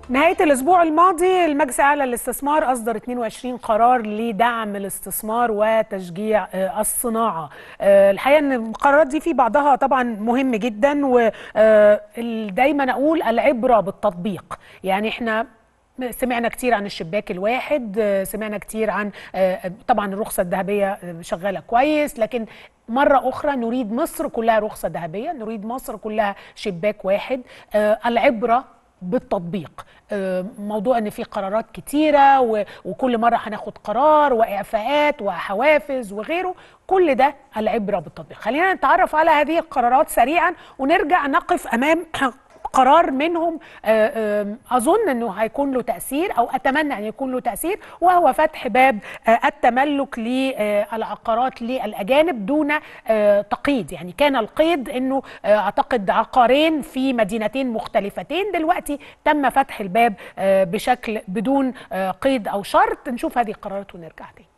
نهاية الأسبوع الماضي المجلس الأعلى للاستثمار أصدر 22 قرار لدعم الاستثمار وتشجيع آه، الصناعة آه، الحقيقة أن القرارات دي في بعضها طبعا مهم جدا ودايما أقول العبرة بالتطبيق يعني احنا سمعنا كتير عن الشباك الواحد آه، سمعنا كتير عن آه، طبعا الرخصة الذهبية آه، شغالة كويس لكن مرة أخرى نريد مصر كلها رخصة ذهبية نريد مصر كلها شباك واحد آه، العبرة بالتطبيق آه، موضوع ان في قرارات كتيره و- وكل مره هناخد قرار واعفاءات وحوافز وغيره كل ده العبره بالتطبيق خلينا نتعرف على هذه القرارات سريعا ونرجع نقف امام قرار منهم آه، آه، اظن انه هيكون له تاثير او اتمنى ان يكون له تاثير وهو فتح باب آه، التملك للعقارات للاجانب دون آه، تقييد يعني كان القيد انه آه، اعتقد عقارين في مدينتين مختلفتين دلوقتي تم فتح الباب آه، بشكل بدون آه، قيد او شرط نشوف هذه القرارات ونرجع تاني